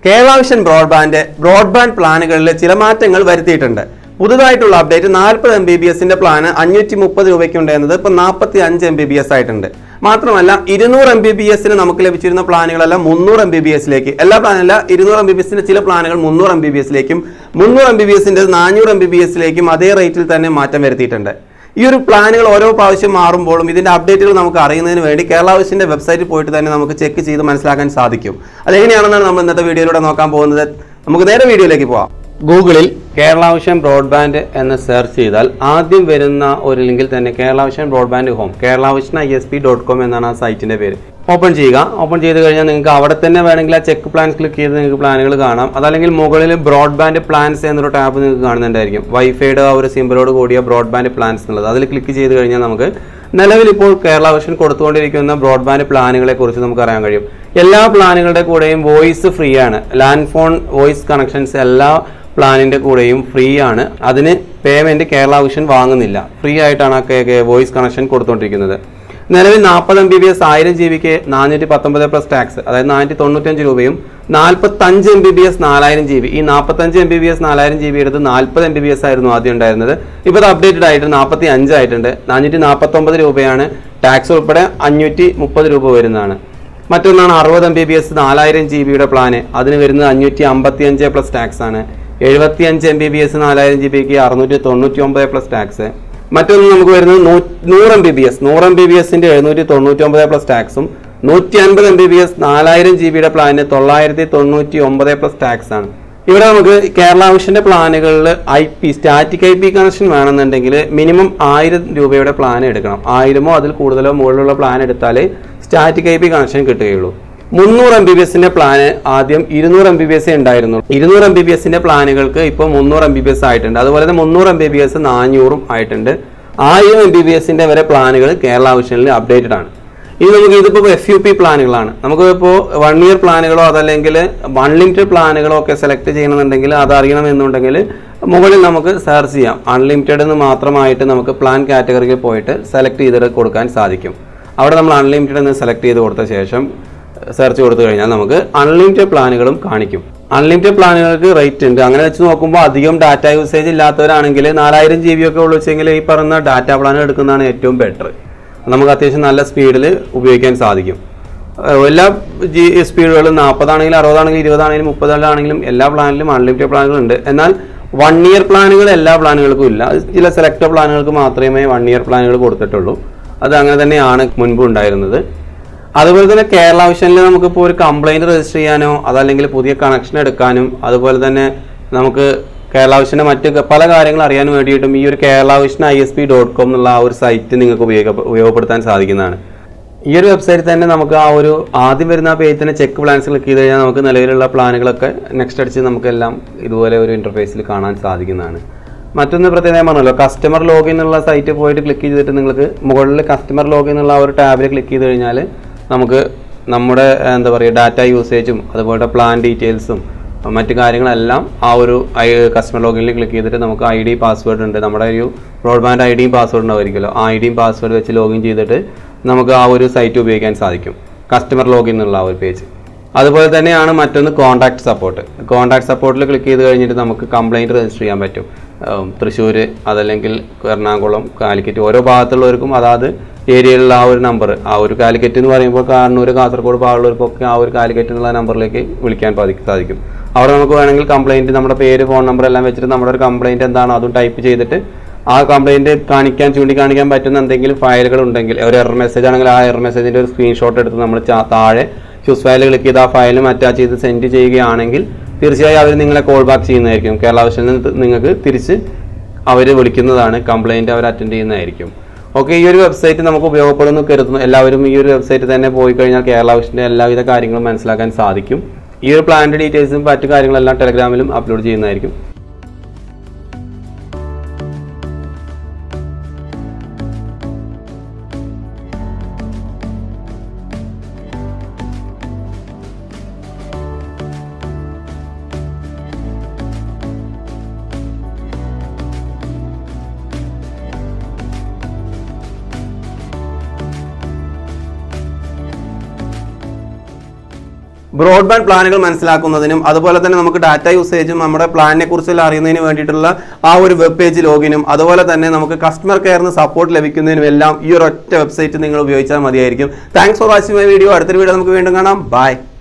Kerala Vision broadband broadband പ്ലാനുകളിൽ ചില മാറ്റങ്ങൾ വരുത്തിയിട്ടുണ്ട് പുതുതായിട്ടുള്ള അപ്ഡേറ്റ് നാൽപ്പത് എം ബി ബി എസിന്റെ പ്ലാന് അഞ്ഞൂറ്റി മുപ്പത് രൂപയ്ക്ക് ഉണ്ടായിരുന്നത് ഇപ്പൊ നാൽപ്പത്തി അഞ്ച് എം ബി ബി എസ് ആയിട്ടുണ്ട് മാത്രമല്ല ഇരുന്നൂറ് എം ബി ബി എസിന് നമുക്ക് ലഭിച്ചിരുന്ന പ്ലാനുകളെല്ലാം മുന്നൂറ് എം ബി ബി എസിലേക്ക് എല്ലാ പ്ലാനല്ല ഇരുന്നൂറ് എം ബി ബി എസിന്റെ ചില പ്ലാനുകൾ മുന്നൂറ് എം ബി ബി എസിലേക്കും മുന്നൂറ് എം ബി ബി എസിന്റെ നാനൂറ് എം ബി ബി എസിലേക്കും അതേ റേറ്റിൽ തന്നെ മാറ്റം വരുത്തിയിട്ടുണ്ട് ഈ ഒരു പ്ലാനുകൾ ഓരോ പ്രാവശ്യം മാറുമ്പോഴും ഇതിന്റെ അപ്ഡേറ്റുകൾ നമുക്ക് അറിയുന്നതിന് വേണ്ടി കേരള വിഷന്റെ വെബ്സൈറ്റിൽ പോയിട്ട് തന്നെ നമുക്ക് ചെക്ക് ചെയ്ത് മനസ്സിലാക്കാൻ സാധിക്കും അതെങ്ങനെയാണെന്നാണ് നമ്മൾ ഇന്നത്തെ വീഡിയോയിലൂടെ നോക്കാൻ പോകുന്നത് നമുക്ക് നേരെ വീഡിയോയിലേക്ക് പോവാം ഗൂഗിളിൽ കേരള വിഷൻ ബ്രോഡ്ബാൻഡ് എന്ന് സെർച്ച് ചെയ്താൽ ആദ്യം വരുന്ന ഒരു ലിങ്കിൽ തന്നെ Kerala Vision broadband home Kerala Vision I S P dot com എന്നാണ് ആ സൈറ്റിന്റെ പേര് ഓപ്പൺ ചെയ്യുക ഓപ്പൺ ചെയ്ത് കഴിഞ്ഞാൽ നിങ്ങൾക്ക് അവിടെ തന്നെ വേണമെങ്കിൽ ആ ചെക്ക് പ്ലാൻസ് ക്ലിക്ക് ചെയ്ത് നിങ്ങൾക്ക് പ്ലാനുകൾ കാണാം അതല്ലെങ്കിൽ മുകളിൽ ബ്രോഡ്ബാൻഡ് പ്ലാൻസ് എന്നൊരു ടാബ് നിങ്ങൾക്ക് കാണുന്നുണ്ടായിരിക്കും വൈഫൈയുടെ ആ ഒരു സിമ്പിളോട് കൂടിയ ബ്രോഡ്ബാൻഡ് പ്ലാൻസ് എന്നുള്ളത് അതിൽ ക്ലിക്ക് ചെയ്ത് കഴിഞ്ഞാൽ നമുക്ക് നിലവിൽ ഇപ്പോൾ കേരള വിഷൻ കൊടുത്തുകൊണ്ടിരിക്കുന്ന ബ്രോഡ്ബാൻഡ് പ്ലാനുകളെ കുറിച്ച് നമുക്ക് അറിയാൻ കഴിയും എല്ലാ പ്ലാനുകളുടെ കൂടെയും വോയിസ് ഫ്രീ ആണ് ലാൻഡ് ഫോൺ വോയിസ് കണക്ഷൻസ് എല്ലാ പ്ലാനിന്റെ കൂടെയും ഫ്രീ ആണ് അതിന് പേയ്മെന്റ് കേരള വിഷൻ വാങ്ങുന്നില്ല ഫ്രീ ആയിട്ടാണ് ആ വോയിസ് കണക്ഷൻ കൊടുത്തുകൊണ്ടിരിക്കുന്നത് നിലവിൽ നാൽപ്പത് എം ബി ബി എസ് ആയിരം ജി ബിക്ക് നാനൂറ്റി പത്തൊമ്പത് പ്ലസ് ടാക്സ് അതായത് നാനൂറ്റി തൊണ്ണൂറ്റഞ്ച് രൂപയും നാൽപ്പത്തഞ്ച് എം ബി ബി എസ് നാലായിരം ജി ബി ഈ നാൽപ്പത്തഞ്ച് എം ബി ബി എസ് നാലായിരം ജി ബി എടുത്ത് നാൽപ്പത് എം ബി ബി എസ് ആയിരുന്നു ആദ്യം ഉണ്ടായിരുന്നത് ഇപ്പോൾ അത് അപ്ഡേറ്റഡ് ആയിട്ട് നാൽപ്പത്തി അഞ്ചായിട്ടുണ്ട് നാനൂറ്റി നാൽപ്പത്തൊമ്പത് രൂപയാണ് ടാക്സ് ഉൾപ്പെടെ അഞ്ഞൂറ്റി മുപ്പത് രൂപ വരുന്നതാണ് മറ്റൊന്നാണ് അറുപത് എം ബി ബി എസ് നാലായിരം ജി ബിയുടെ പ്ലാന് അതിന് വരുന്നത് അഞ്ഞൂറ്റി അമ്പത്തി അഞ്ച് പ്ലസ് ടാക്സ് ആണ് എഴുപത്തി അഞ്ച് എം ബി ബി എസ് നാലായിരം ജി ബിക്ക് അറുന്നൂറ്റി തൊണ്ണൂറ്റി ഒമ്പത് പ്ലസ് ടാക്സ് മറ്റൊന്ന് നമുക്ക് വരുന്നത് നൂ- നൂറ് എം ബി ബി എസ് നൂറ് എം ബി ബി എസിന്റെ എഴുന്നൂറ്റി തൊണ്ണൂറ്റി ഒമ്പത് പ്ലസ് ടാക്സും നൂറ്റി അൻപത് എം ബി ബി എസ് നാലായിരം ജി ബിയുടെ പ്ലാനിന് തൊള്ളായിരത്തി തൊണ്ണൂറ്റി ഒമ്പത് പ്ലസ് ടാക്സ് ആണ് ഇവിടെ നമുക്ക് കേരള വിഷന്റെ പ്ലാനുകളിൽ I P static I P connection വേണമെന്നുണ്ടെങ്കിൽ മിനിമം ആയിരം രൂപയുടെ പ്ലാൻ എടുക്കണം ആയിരമോ അതിൽ കൂടുതലോ മുകളിലുള്ള പ്ലാൻ എടുത്താലേ സ്റ്റാറ്റിക് ഐ പി കണക്ഷൻ കിട്ടുകയുള്ളൂ മുന്നൂറ് എം ബി ബി എസിന്റെ പ്ലാന് ആദ്യം ഇരുന്നൂറ് എം ബി ബി എസ് ഉണ്ടായിരുന്നു ഇരുന്നൂറ് എം ബി ബി എസിന്റെ പ്ലാനുകൾക്ക് ഇപ്പോൾ മുന്നൂറ് എം ബി ബി എസ് ആയിട്ടുണ്ട് അതുപോലെ തന്നെ മുന്നൂറ് എം ബി ബി എസ് നാനൂറും ആയിട്ടുണ്ട് ആയിരം എം ബി ബി എസിന്റെ വരെ പ്ലാനുകൾ കേരള വിഷനിൽ അപ്ഡേറ്റഡ് ആണ് ഇനി നമുക്ക് ഇതിപ്പോൾ എഫ് യു പി പ്ലാനുകളാണ് നമുക്ക് ഇപ്പോൾ വൺ ഇയർ പ്ലാനുകളോ അതല്ലെങ്കിൽ അൺലിമിറ്റഡ് പ്ലാനുകളോ ഒക്കെ സെലക്ട് ചെയ്യണമെന്നുണ്ടെങ്കിൽ അത് അറിയണമെന്നുണ്ടെങ്കിൽ മുകളിൽ നമുക്ക് സെർച്ച് ചെയ്യാം അൺലിമിറ്റഡ് എന്ന് മാത്രമായിട്ട് നമുക്ക് പ്ലാൻ കാറ്റഗറിയിൽ പോയിട്ട് സെലക്ട് ചെയ്തിട്ട് കൊടുക്കാൻ സാധിക്കും അവിടെ നമ്മൾ അൺലിമിറ്റഡ് എന്ന് സെലക്ട് ചെയ്ത് കൊടുത്ത ശേഷം സെർച്ച് കൊടുത്തു കഴിഞ്ഞാൽ നമുക്ക് അൺലിമിറ്റഡ് പ്ലാനുകളും കാണിക്കും അൺലിമിറ്റഡ് പ്ലാനുകൾക്ക് റേറ്റ് ഉണ്ട് അങ്ങനെ വെച്ച് നോക്കുമ്പോൾ അധികം ഡാറ്റ യൂസേജ് ഇല്ലാത്തവരാണെങ്കിൽ നാലായിരം ജി ബി ഒക്കെ ഉള്ളു വെച്ചെങ്കിൽ ഈ പറയുന്ന ഡാറ്റ പ്ലാൻ എടുക്കുന്നതാണ് ഏറ്റവും ബെറ്റർ നമുക്ക് അത്യാവശ്യം നല്ല സ്പീഡിൽ ഉപയോഗിക്കാൻ സാധിക്കും ഏഹ് എല്ലാ ജി സ്പീഡുകളും നാൽപ്പതാണെങ്കിലും അറുപതാണെങ്കിലും ഇരുപതാണെങ്കിലും മുപ്പതാണെങ്കിലും എല്ലാ പ്ലാനിലും അൺലിമിറ്റഡ് പ്ലാനുകളുണ്ട് എന്നാൽ വൺ ഇയർ പ്ലാനുകൾ എല്ലാ പ്ലാനുകൾക്കും ഇല്ല അത് ചില സെലക്ട് പ്ലാനുകൾക്ക് മാത്രമേ വൺ ഇയർ പ്ലാനുകൾ കൊടുത്തിട്ടുള്ളൂ അത് അങ്ങനെ തന്നെയാണ് മുൻപ് ഉണ്ടായിരുന്നത് അതുപോലെ തന്നെ കേരള വിഷനിൽ നമുക്കിപ്പോൾ ഒരു കംപ്ലൈൻറ്റ് രജിസ്റ്റർ ചെയ്യാനോ അതല്ലെങ്കിൽ പുതിയ കണക്ഷൻ എടുക്കാനും അതുപോലെ തന്നെ നമുക്ക് കേരള വിഷൻ്റെ മറ്റ് ക- പല കാര്യങ്ങൾ അറിയാൻ വേണ്ടിയിട്ടും ഈ ഒരു Kerala Vision I S P dot com എന്നുള്ള ആ ഒരു സൈറ്റ് നിങ്ങൾക്ക് ഉപയോഗ ഉപയോഗപ്പെടുത്താൻ സാധിക്കുന്നതാണ് ഈ ഒരു വെബ്സൈറ്റിൽ തന്നെ നമുക്ക് ആ ഒരു ആദ്യം വരുന്ന ആ പേജ് തന്നെ ചെക്ക് പ്ലാൻസ് ക്ലിക്ക് ചെയ്ത് കഴിഞ്ഞാൽ നമുക്ക് നിലവിലുള്ള പ്ലാനുകളൊക്കെ നെക്സ്റ്റ് അടിച്ച് നമുക്കെല്ലാം ഇതുപോലെ ഒരു ഇൻ്റർഫേസിൽ കാണാൻ സാധിക്കുന്നതാണ് മറ്റൊന്ന് പ്രത്യേകത ഞാൻ പറഞ്ഞല്ലോ കസ്റ്റമർ ലോഗിൻ എന്നുള്ള സൈറ്റ് പോയിട്ട് ക്ലിക്ക് ചെയ്തിട്ട് നിങ്ങൾക്ക് മുകളിൽ കസ്റ്റമർ ലോഗിൻ എന്നുള്ള ആ ഒരു ടാബിൽ ക്ലിക്ക് ചെയ്ത് കഴിഞ്ഞാൽ നമുക്ക് നമ്മുടെ എന്താ പറയുക ഡാറ്റ യൂസേജും അതുപോലെ പ്ലാൻ ഡീറ്റെയിൽസും മറ്റു കാര്യങ്ങളെല്ലാം ആ ഒരു ഐ കസ്റ്റമർ ലോഗിനിൽ ക്ലിക്ക് ചെയ്തിട്ട് നമുക്ക് ഐ ഡി പാസ്വേഡ് ഉണ്ട് നമ്മുടെ ഒരു ബ്രോഡ്ബാൻഡ് ഐ ഡിയും പാസ്വേഡ് ഉണ്ടാവുമായിരിക്കുമല്ലോ ആ ഐ ഡിയും പാസ്വേഡ് വെച്ച് ലോഗിൻ ചെയ്തിട്ട് നമുക്ക് ആ ഒരു സൈറ്റ് ഉപയോഗിക്കാൻ സാധിക്കും കസ്റ്റമർ ലോഗിൻ എന്നുള്ള ആ ഒരു പേജ് അതുപോലെ തന്നെയാണ് മറ്റൊന്ന് കോൺടാക്ട് സപ്പോർട്ട് കോൺടാക്ട് സപ്പോർട്ടിൽ ക്ലിക്ക് ചെയ്ത് കഴിഞ്ഞിട്ട് നമുക്ക് കംപ്ലൈൻറ്റ് രജിസ്റ്റർ ചെയ്യാൻ പറ്റും തൃശ്ശൂർ അതല്ലെങ്കിൽ എറണാകുളം കാലിക്കറ്റ് ഓരോ ഭാഗത്തുള്ളവർക്കും അതാത് ഏരിയയിലുള്ള ആ ഒരു നമ്പർ ആ ഒരു കാലിക്കറ്റ് എന്ന് പറയുമ്പോൾ കണ്ണൂർ കാസർഗോഡ് ഭാഗമുള്ളവർക്കൊക്കെ ആ ഒരു കാലിക്കറ്റ് എന്നുള്ള നമ്പറിലേക്ക് വിളിക്കാൻ സാധിക്കും സാധിക്കും അവിടെ നമുക്ക് വേണമെങ്കിൽ കംപ്ലൈൻറ്റ് നമ്മുടെ പേര് ഫോൺ നമ്പർ എല്ലാം വെച്ചിട്ട് നമ്മുടെ ഒരു കംപ്ലൈൻറ്റ് എന്താണോ അതും ടൈപ്പ് ചെയ്തിട്ട് ആ കംപ്ലൈൻറ്റ് കാണിക്കാൻ ചൂണ്ടിക്കാണിക്കാൻ പറ്റുന്ന എന്തെങ്കിലും ഫയലുകൾ ഉണ്ടെങ്കിൽ ഒരു എറർ മെസ്സേജ് ആണെങ്കിൽ ആ എറർ മെസ്സേജിൻ്റെ ഒരു സ്ക്രീൻഷോട്ട് എടുത്ത് നമ്മൾ ചാ- താഴെ ചൂസ് ഫയൽ ക്ലിക്ക് ചെയ്ത് ആ ഫയലും അറ്റാച്ച് ചെയ്ത് സെൻഡ് ചെയ്യുകയാണെങ്കിൽ തീർച്ചയായും അവർ നിങ്ങളെ കോൾ ബാക്ക് ചെയ്യുന്നതായിരിക്കും കേരള വിഷനിൽ നിന്ന് നിങ്ങൾക്ക് തിരിച്ച് അവർ വിളിക്കുന്നതാണ് കംപ്ലൈൻറ്റ് അവർ അറ്റൻഡ് ചെയ്യുന്നതായിരിക്കും ഓക്കെ ഈ ഒരു വെബ്സൈറ്റ് നമുക്ക് ഉപയോഗപ്പെടുന്നു കരുതുന്നു എല്ലാവരും ഈ ഒരു വെബ്സൈറ്റ് തന്നെ പോയി കഴിഞ്ഞാൽ കേരള വിഷൻ്റെ എല്ലാവിധ കാര്യങ്ങളും മനസ്സിലാക്കാൻ സാധിക്കും ഈ ഒരു പ്ലാനിൻ്റെ ഡീറ്റെയിൽസും മറ്റു കാര്യങ്ങളെല്ലാം ടെലഗ്രാമിലും അപ്ലോഡ് ചെയ്യുന്നതായിരിക്കും ബ്രോഡ്ബാൻഡ് പ്ലാനുകൾ മനസ്സിലാക്കുന്നതിനും അതുപോലെ തന്നെ നമുക്ക് ഡാറ്റ യൂസേജും നമ്മുടെ പ്ലാനിനെ കുറിച്ചെല്ലാം അറിയുന്നതിന് വേണ്ടിയിട്ടുള്ള ആ ഒരു വെബ് പേജ് ലോഗിനും അതുപോലെ തന്നെ നമുക്ക് കസ്റ്റമർ കെയറിന് സപ്പോർട്ട് ലഭിക്കുന്നതിനും എല്ലാം ഈ ഒരു ഒറ്റ വെബ്സൈറ്റ് നിങ്ങൾ ഉപയോഗിച്ചാൽ മതിയായിരിക്കും thanks for watching my video അടുത്തൊരു വീഡിയോ നമുക്ക് വീണ്ടും കാണാം ബൈ